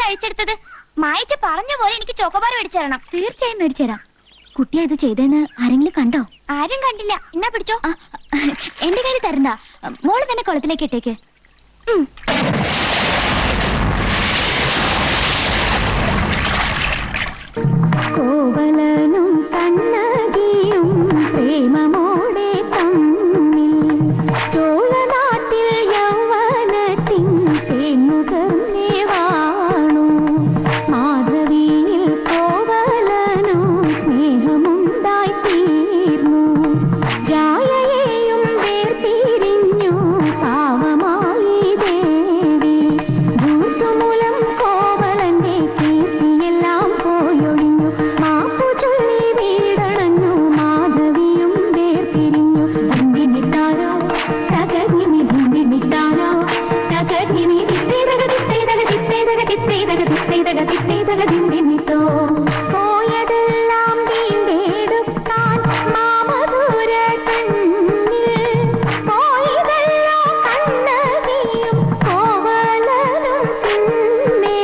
അഴിച്ചെടുത്തത് മായച്ച് പറഞ്ഞ പോലെ എനിക്ക് ചോക്കോബാർ മേടിച്ചു തരണം തീർച്ചയായും മേടിച്ചു തരാം കുട്ടിയാ ഇത് ചെയ്തേന്ന് ആരെങ്കിലും കണ്ടോ ആരും കണ്ടില്ല എന്നാ പിടിച്ചോ ആ, എന്റെ കയ്യിൽ തരണ്ട മോള് തന്നെ കുളത്തിലേക്ക് ഇട്ടേക്ക് ഉം. കോവലനും കണ്ണകിയും പ്രേമമോടെ തമ്മിൽ ചോളനാട്ടിൽ യൗവനത്തിൻ തേന്നുകർന്നേ വാണു മാധവിയിൽ കോവലനും സ്നേഹമുണ്ടായി തീർന്നു ജായയെയും വേർപിരിഞ്ഞു പാവമായി ദേവി ഭൂത്തുമൂലം കോവലന്റെ കീർത്തിയെല്ലാം പോയൊഴിഞ്ഞു മാപ്പു ചൊല്ലി വീടണഞ്ഞു മാധവിയും വേർപിരിഞ്ഞു ഹിന്ദിമിത്താരോ തകർന്നിമി ഹിന്ദിമിത്താരോ തകർന്നിമി ിത്തോ പോയതെല്ലാം വീണ്ടെടുക്കാൻ മാമധുര തന്നിൽ പോയതെല്ലോ കണ്ണകിയും കോവലനും പിന്നെ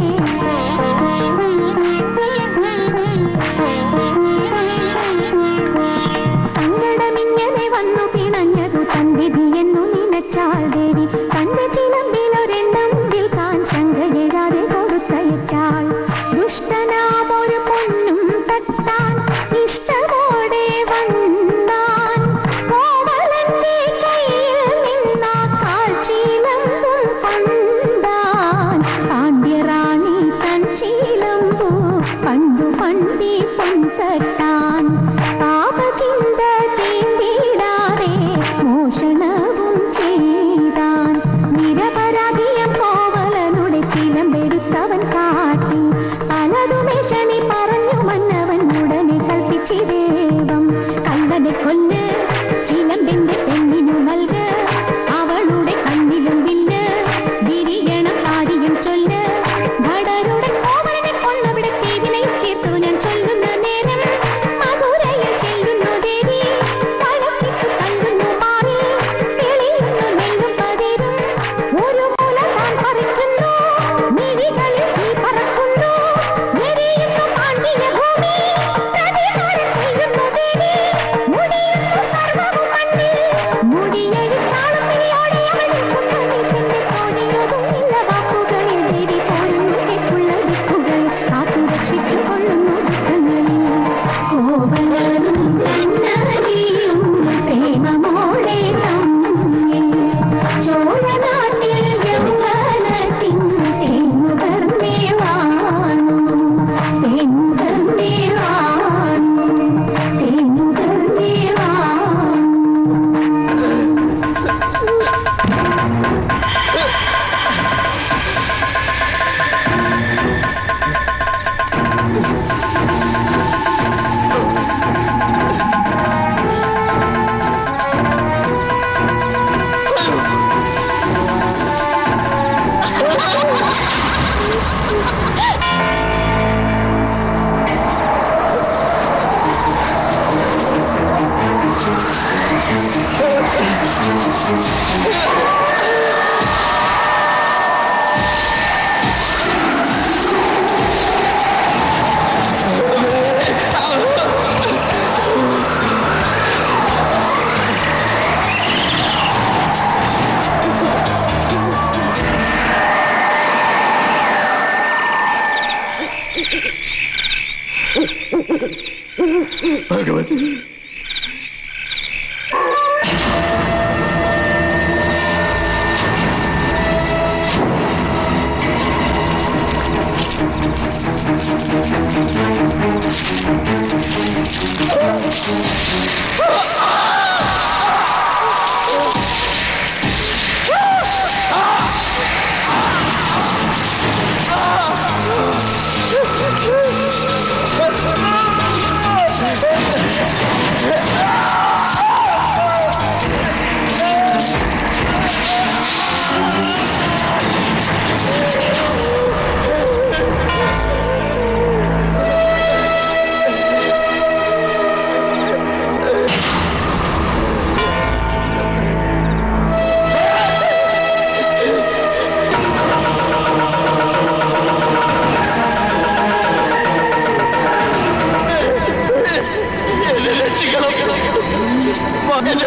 സങ്കടമിങ്ങനെ വന്നു പിണഞ്ഞതു തൻ വിധിയെന്നു നിനച്ചാൽ ദേവി തന്റെ ചിലമ്പിലൊരെണ്ണം വിൽക്കാൻ ശങ്കയെഴാതെ കൊടുത്തയച്ചാൾ ദുഷ്ടനാമൊരു പൊന്നും തട്ടാൻ ഇഷ്ടമോടെ വന്നാൻ കോവലന്റെ കയ്യിൽ നിന്നാ കാൽച്ചീലമ്പും കൊണ്ടാൻ പാണ്ഡ്യറാണി തൻ ചീലമ്പു പണ്ടു പണ്ടി പൊൻതട്ടാൻ പാപചിന്ത തീണ്ടിടാതെ മോഷണവും ചെയ്താൻ നിരപരാധിയം കോവലനുടെ ചിലമ്പെടുത്തവൻ കാട്ടി പലതുമേഷണി പറഞ്ഞു മന്നവൻ ഉടനെ കൽപ്പിച്ചി ദേവം കള്ളനെ കൊല്ല് ചിലമ്പിന്റെ പെണ്ണിനു നൽക അവളുടെ കണ്ണിലും വില്ല് വിരിയണം കാര്യം ചൊല്ല് ഭടരുടെ കോവലനെ കൊന്നവിടെ തീവിനെ തീർത്തു ഞാൻ ചൊല്ലുന്ന നേരം മധുരയിൽ ചെല്ലുന്നു ദേവി പഴക്കിട്ടു തല്ലുന്നു മാറി തെളിയുന്നു നെല്ലും പതിരും ഒരു മുല താൻ പറിക്കുന്നു മിഴികളിൽ തീ പറക്കുന്നു എരിയുന്നു പാണ്ഡ്യ ഭൂമി പ്രതികാരം ചെയ്യുന്നു ദേവി മുടിയുന്നു സർവ്വവും മണ്ണിൽ മുടിയഴിച്ചാളും വിളിയോടെ അവൾ നിൽക്കുന്നു നിൽക്കുന്ന തോണിയൊതുമില്ല വാക്കുകളിൽ ദേവി പോരുന്നു കേൾക്കുള്ള ദിക്കുകളിൽ കാത്തു രക്ഷിച്ചു കൊള്ളുന്നു ദുഃഖങ്ങളിൽ കോവലനും കണ്ണകിയും പ്രേമമോടെ തമ്മിൽ ചോഴനാട്ടിൽ യൗവനത്തിൻ തേനുകർന്നേ വാണു തേനുകർന്നേ വാണു തേനുകർന്നേ വാണു ഭഗവതി Ah!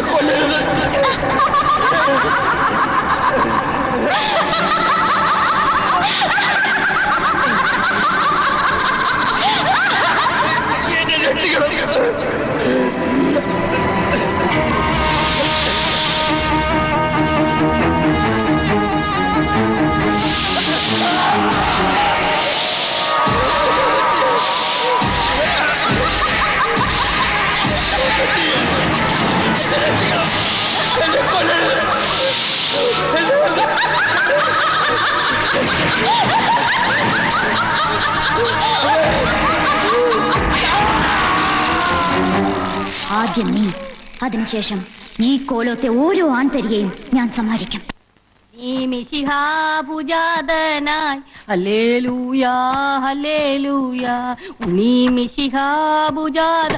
കൊല്ലരുത് എന്നെ രക്ഷിക്കണം എന്നെ കൊല്ലരുത് ആദ്യം നീ അതിനുശേഷം ഈ കോലത്തെ ഓരോ ആൺതരികയും ഞാൻ സമ്മാനിക്കും നീ മിശിഹാപുജാതനായി ഹല്ലേലൂയാ ഹല്ലേലൂയാ നീ മിശിഹാപുജാത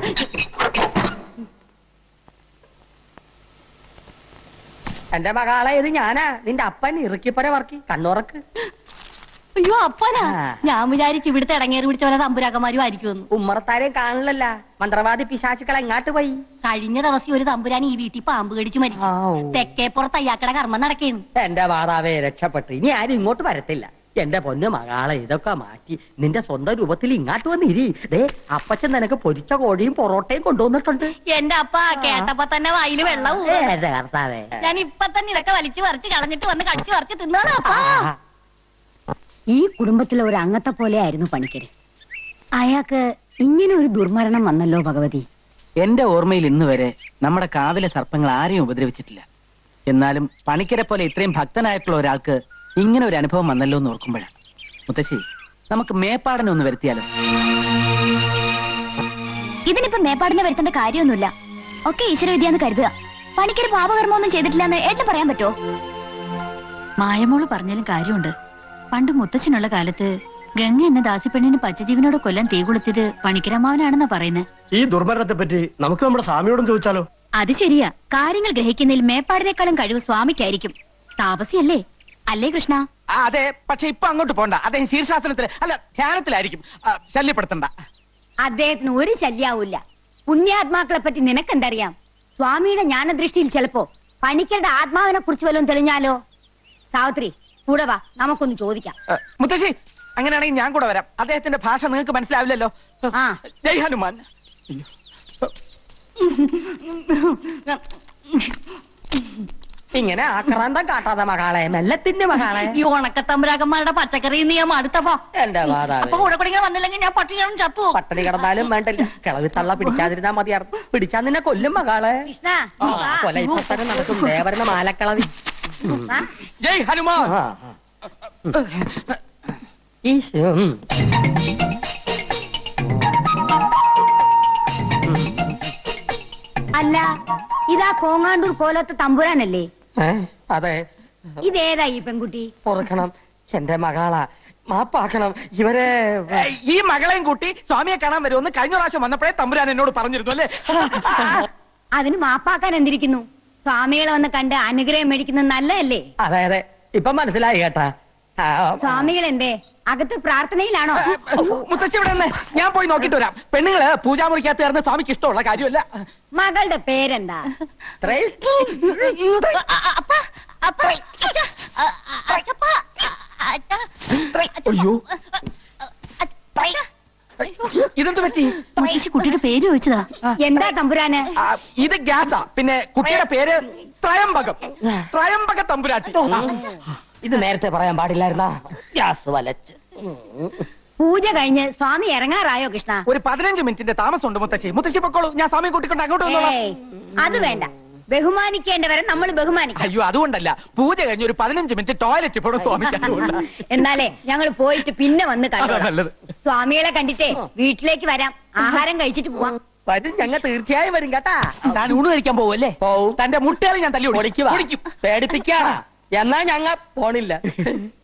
എന്റെ മകളെ ഇത് ഞാനാ നിന്റെ അപ്പൻ ഇറുക്കിപ്പര വർക്കി കണ്ണുറക്ക് അയ്യോ അപ്പനാ ആ. ഞാൻ വിചാരിച്ചു ഇവിടുത്തെ ഇടങ്ങേറി പിടിച്ച പോലെ തമ്പുരാക്കന്മാരും ആയിരിക്കുമെന്ന് ഉമ്മറത്താരെയും കാണില്ലല്ല മന്ത്രവാദി പിശാചുക്കൾ എങ്ങാട്ട് പോയി കഴിഞ്ഞ ദിവസം ഒരു തമ്പുരാൻ ഈ വീട്ടിൽ പാമ്പ് കടിച്ചു മരിച്ചു തെക്കേപ്പുറത്ത് അയ്യാക്കട കർമ്മം നടക്കേന്നു എന്റെ മാതാവേ രക്ഷപ്പെട്ടു ഇനി ആരും ഇങ്ങോട്ട് വരത്തില്ല എന്റെ പൊന്നു മകളെ ഇതൊക്കെ മാറ്റി നിന്റെ സ്വന്തം രൂപത്തിൽ ഇങ്ങാട്ട് വന്നിരി ദേ അപ്പച്ചൻ നിനക്ക് പൊരിച്ച കോഴിയും പൊറോട്ടയും കൊണ്ടുവന്നിട്ടുണ്ട് എന്റെ അപ്പ കേട്ടപ്പോ തന്നെ വായില് വെള്ളവും ഏത് കർത്താവേ ഞാൻ ഇപ്പൊ തന്നെ ഇതൊക്കെ വലിച്ചു പറിച്ച് കളഞ്ഞിട്ട് വന്ന് കടിച്ചു പറിച്ച് തിന്നോളാം അപ്പാ ഈ കുടുംബത്തിലെ ഒരു അംഗത്തെ പോലെയായിരുന്നു പണിക്കര് അയാൾക്ക് ഇങ്ങനെ ഒരു ദുർമരണം വന്നല്ലോ ഭഗവതി എന്റെ ഓർമ്മയിൽ ഇന്ന് വരെ നമ്മുടെ കാവിലെ സർപ്പങ്ങൾ ആരെയും ഉപദ്രവിച്ചിട്ടില്ല എന്നാലും പണിക്കരെ പോലെ ഇത്രയും ഭക്തനായിട്ടുള്ള ഒരാൾക്ക് ഇങ്ങനെ ഒരു അനുഭവം വന്നല്ലോ എന്ന് ഓർക്കുമ്പോഴാണ് മുത്തശ്ശി നമുക്ക് മേപ്പാടനെ ഒന്ന് വരുത്തിയാലോ ഇതിനിപ്പോ മേപ്പാടിനെ വരുത്തേണ്ട കാര്യമൊന്നുമില്ല ഒക്കെ ഈശ്വരവിദ്യാന്ന് കരുതുക പണിക്കൊരു പാപകർമ്മമൊന്നും ചെയ്തിട്ടില്ലെന്ന് ഏട്ടൻ പറയാൻ പറ്റുമോ മായമോള് പറഞ്ഞാലും കാര്യമുണ്ട് പണ്ട് മുത്തച്ഛനുള്ള കാലത്ത് ഗംഗ എന്ന ദാസിപ്പെണ്ണിന് പച്ചജീവനോട് കൊല്ലാൻ തീ കൊളുത്തിയത് പണിക്കരമാവനാണെന്നാ പറയുന്നത് ഈ ദുർമരണത്തെ പറ്റി നമുക്ക് നമ്മുടെ സ്വാമിയോടും ചോദിച്ചാലോ അത് ശരിയാ കാര്യങ്ങൾ ഗ്രഹിക്കുന്നതിൽ മേപ്പാടിനേക്കാളും കഴിവ് സ്വാമിക്കായിരിക്കും താപസിയല്ലേ അല്ലേ കൃഷ്ണ ആ, അതെ പക്ഷെ ഇപ്പൊ അങ്ങോട്ട് പോണ്ട അദ്ദേഹം ശീർഷാസനത്തിൽ അല്ല ധ്യാനത്തിലായിരിക്കും ആ, ശല്യപ്പെടുത്തണ്ട അദ്ദേഹത്തിന് ഒരു ശല്യാവൂല്ല പുണ്യാത്മാക്കളെ പറ്റി നിനക്കെന്തറിയാം സ്വാമിയുടെ ജ്ഞാനദൃഷ്ടിയിൽ ചിലപ്പോ പണിക്കരുടെ ആത്മാവിനെ കുറിച്ച് വല്ലതും തെളിഞ്ഞാലോ സാവിത്രി കൂടെ വാ നമുക്കൊന്ന് ചോദിക്കാം ആ, മുത്തശ്ശി അങ്ങനെയാണെങ്കിൽ ഞാൻ കൂടെ വരാം അദ്ദേഹത്തിന്റെ ഭാഷ നിങ്ങൾക്ക് മനസ്സിലാവില്ലല്ലോ ആ. ജയ് ഹനുമാൻ ഇങ്ങനെ ആക്രാന്തം കാട്ടാതെ മകളെ മെല്ലെ തിന്നു മകളെ ഈ ഉണക്കത്തമ്പുരാക്കന്മാരുടെ പച്ചക്കറി നീ ഞാൻ മടുത്തപ്പോ എന്റെ മാതാവേ അപ്പൊ കൂടെ കൂടെ വന്നില്ലെങ്കിൽ ഞാൻ പട്ടികളും ചത്തു പട്ടിണി കിടന്നാലും വേണ്ടില്ല കിളവി തള്ള പിടിക്കാതിരുന്നാ മതിയായിരുന്നു പിടിച്ചാ നിന്നെ കൊല്ലും മകളെ കൃഷ്ണ ആ, വാ. കൊല ഇപ്പൊ തന്നെ നടക്കും ദേവരുടെ മാലക്കളവി ഉം. വാ. ജയ് ഹനുമാൻ ആ, ആ. ഈശോ ഉം. അല്ല ഇതാ കോങ്ങാണ്ടൂർ കോലത്തെ തമ്പുരാനല്ലേ ഏ, അതെ ഇതേതാ ഈ പെൺകുട്ടി പൊറുക്കണം എന്റെ മകളാ മാപ്പാക്കണം ഇവരെ ഏയ്, ഈ മകളെയും കൂട്ടി സ്വാമിയെ കാണാൻ വരുമെന്ന് കഴിഞ്ഞ പ്രാവശ്യം വന്നപ്പോഴേ തമ്പുരാൻ എന്നോട് പറഞ്ഞിരുന്നു അല്ലേ അതിന് മാപ്പാക്കാൻ എന്തിരിക്കുന്നു സ്വാമികളെ വന്ന് കണ്ട് അനുഗ്രഹം മേടിക്കുന്നത് നല്ലതല്ലേ അതെ അതെ ഇപ്പൊ മനസ്സിലായി കേട്ടാ ആ, സ്വാമികൾ എന്തേ അകത്ത് പ്രാർത്ഥനയിലാണോ മുത്തശ്ശി ഇവിടെ നിന്ന് ഞാൻ പോയി നോക്കിട്ട് വരാം പെണ്ണുങ്ങള് പൂജാമുറിക്കകത്ത് കയറുന്ന സ്വാമിക്ക് ഇഷ്ടമുള്ള കാര്യമല്ല മകളുടെ പേരെന്താ ഇത്രയും അപ്പ അപ്പ അച്ഛ, അ, അ, അച്ഛപ്പ, അച്ഛ, അയ്യോ അച്ഛ, ഇതെന്ത് പറ്റി മുത്തശ്ശി കുട്ടിയുടെ പേര് ചോദിച്ചതാ എന്താ തമ്പുരാന് ആ, ഇത് ഗ്യാസാ പിന്നെ കുട്ടിയുടെ പേര് ത്രയംബകം ത്രയംബക തമ്പുരാട്ടി ഇത് നേരത്തെ പറയാൻ പാടില്ലായിരുന്നാ ഗ്യാസ് വലച്ച് ഉം. പൂജ കഴിഞ്ഞ് സ്വാമി ഇറങ്ങാറായോ കൃഷ്ണ ഒരു പതിനഞ്ച് മിനിറ്റിന്റെ താമസമുണ്ട് മുത്തശ്ശി മുത്തശ്ശി പൊക്കോളൂ ഞാൻ സ്വാമിയെ കൂട്ടിക്കൊണ്ട് അങ്ങോട്ട് വന്നോളാം ഏയ് അത് വേണ്ട ബഹുമാനിക്കേണ്ടവരെ നമ്മൾ ബഹുമാനിക്കണം അയ്യോ അതുകൊണ്ടല്ല പൂജ കഴിഞ്ഞ് ഒരു പതിനഞ്ച് മിനിറ്റ് ടോയ്ലറ്റ് പോണം സ്വാമിക്ക് അതുകൊണ്ടാ. എന്നാലേ ഞങ്ങൾ പോയിട്ട് പിന്നെ വന്ന് അതാ കണ്ടു നല്ലത് സ്വാമികളെ കണ്ടിട്ടേ വീട്ടിലേക്ക് വരാം ആഹാരം കഴിച്ചിട്ട് പോവാം വരും ഞങ്ങൾ തീർച്ചയായും വരും കേട്ടാ താൻ ഊണ് കഴിക്കാൻ പോവല്ലേ പോവും തന്റെ മുട്ടേറി ഞാൻ തല്ലി പൊളിക്കുവാ പൊളിക്കും പേടിപ്പിക്കാ എന്നാ ഞങ്ങ പോണില്ല